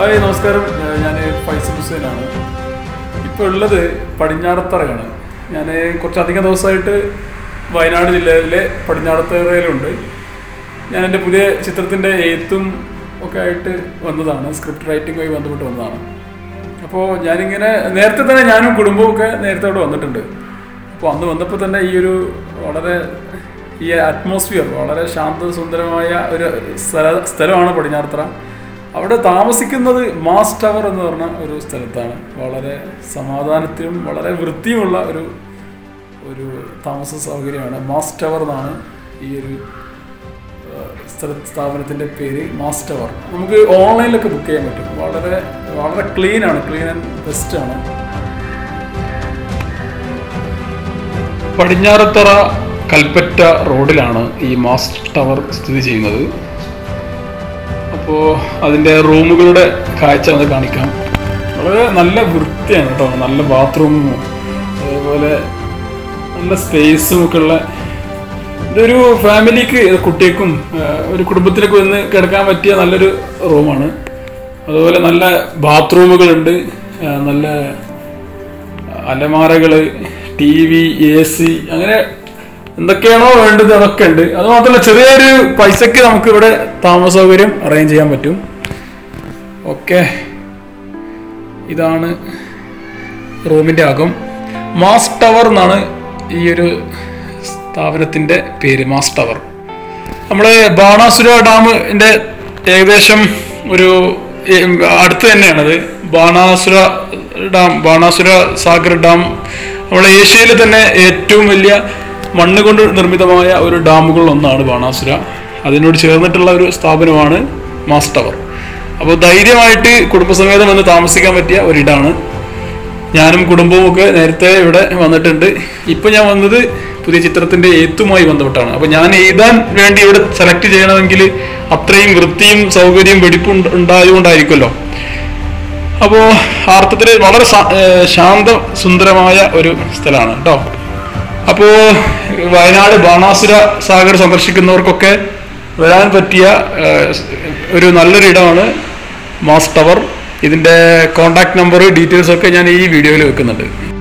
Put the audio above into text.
hi നമസ്കാരം ഞാൻ ഫൈസൽ ഹുസൈനാണ് ഇപ്പോൾ ഉള്ളത് പടിഞ്ഞാറത്തറയാണ് ഞാൻ കുറച്ചധികം ദിവസമായിട്ട് വയനാട് ജില്ലയിലെ പടിഞ്ഞാറത്തറയിലുണ്ട് ഞാൻ എൻ്റെ പുതിയ ചിത്രത്തിൻ്റെ എഴുത്തും ഒക്കെ ആയിട്ട് വന്നതാണ് സ്ക്രിപ്റ്റ് റൈറ്റിംഗുമായി ബന്ധപ്പെട്ട് വന്നതാണ് അപ്പോൾ ഞാനിങ്ങനെ നേരത്തെ തന്നെ ഞാനും കുടുംബവും ഒക്കെ നേരത്തെ അവിടെ വന്നിട്ടുണ്ട് അപ്പോൾ അന്ന് വന്നപ്പോൾ തന്നെ ഈ ഒരു വളരെ ഈ അറ്റ്മോസ്ഫിയർ വളരെ ശാന്തസുന്ദരമായ ഒരു സ്ഥല സ്ഥലമാണ് പടിഞ്ഞാറത്തറ അവിടെ താമസിക്കുന്നത് മാസ് ടവർ എന്ന് പറഞ്ഞ ഒരു സ്ഥലത്താണ് വളരെ സമാധാനത്തിലും വളരെ വൃത്തിയുമുള്ള ഒരു ഒരു താമസ സൗകര്യമാണ് മാസ് ടവർ എന്നാണ് ഈ ഒരു ഏഹ്, സ്ഥല സ്ഥാപനത്തിൻ്റെ പേര് മാസ് ടവർ നമുക്ക് ഓൺലൈനിലൊക്കെ ബുക്ക് ചെയ്യാൻ പറ്റും വളരെ വളരെ ക്ലീൻ ആണ് ക്ലീൻ ആൻഡ് ബെസ്റ്റ് ആണ് പടിഞ്ഞാറത്തറ കൽപ്പറ്റ റോഡിലാണ് ഈ മാസ് ടവർ സ്ഥിതി ചെയ്യുന്നത് അപ്പോൾ അതിൻ്റെ റൂമുകളുടെ കാഴ്ച ഒന്ന് കാണിക്കാം വളരെ നല്ല വൃത്തിയാണ് കേട്ടോ നല്ല ബാത്റൂമും അതേപോലെ നല്ല സ്പേസും ഒക്കെ ഉള്ള ഇതൊരു ഫാമിലിക്ക് കുട്ടികൾക്കും ആ, ഒരു കുടുംബത്തിനൊക്കെ വന്ന് കിടക്കാൻ പറ്റിയ നല്ലൊരു റൂമാണ് അതുപോലെ നല്ല ബാത്റൂമുകളുണ്ട് ആ, നല്ല അലമാരകൾ ടി വി എ സി അങ്ങനെ എന്തൊക്കെയാണോ വേണ്ടത് അതൊക്കെ ഉണ്ട് അത് മാത്രമല്ല ചെറിയൊരു പൈസക്ക് നമുക്ക് ഇവിടെ താമസ സൗകര്യം അറേഞ്ച് ചെയ്യാൻ പറ്റും ഓക്കെ ഇതാണ് റൂമിൻ്റെ അകം മാസ് ടവർ എന്നാണ് ഈ ഒരു സ്ഥാപനത്തിൻ്റെ പേര് മാസ് ടവർ നമ്മൾ ബാണാസുര ഡാമിൻ്റെ ഏകദേശം ഒരു ഏ- അടുത്ത് തന്നെയാണത് ബാണാസുര ഡാം ബാണാസുര സാഗർ ഡാം നമ്മളെ ഏഷ്യയിൽ തന്നെ ഏറ്റവും വലിയ മണ്ണ് കൊണ്ട് നിർമ്മിതമായ ഒരു ഡാമുകളിൽ ഒന്നാണ് ബാണാസുര അതിനോട് ചേർന്നിട്ടുള്ള ഒരു സ്ഥാപനമാണ് മാസ് ടവർ അപ്പോൾ ധൈര്യമായിട്ട് കുടുംബസമേതം വന്ന് താമസിക്കാൻ പറ്റിയ ഒരിടാണ് ഞാനും കുടുംബവും ഒക്കെ നേരത്തെ ഇവിടെ വന്നിട്ടുണ്ട് ഇപ്പൊ ഞാൻ വന്നത് പുതിയ ചിത്രത്തിന്റെ എഴുത്തുമായി ബന്ധപ്പെട്ടാണ് അപ്പൊ ഞാൻ എഴുതാൻ വേണ്ടി ഇവിടെ സെലക്ട് ചെയ്യണമെങ്കിൽ അത്രയും വൃത്തിയും സൗകര്യവും വെടിപ്പും ഉണ്ട്- ഉണ്ടായതുകൊണ്ടായിരിക്കുമല്ലോ അപ്പോ അർത്ഥത്തിൽ വളരെ സ- ഏർ ശാന്ത സുന്ദരമായ ഒരു സ്ഥലമാണ് കേട്ടോ അപ്പോ വയനാട് ബാണാസുര സാഗർ സന്ദർശിക്കുന്നവർക്കൊക്കെ വരാൻ പറ്റിയ ഏർ, ഒരു നല്ലൊരു ഇടമാണ് മാസ് ടവർ ഇതിന്റെ കോണ്ടാക്ട് നമ്പർ ഡീറ്റെയിൽസ് ഒക്കെ ഞാൻ ഈ വീഡിയോയിൽ വെക്കുന്നുണ്ട്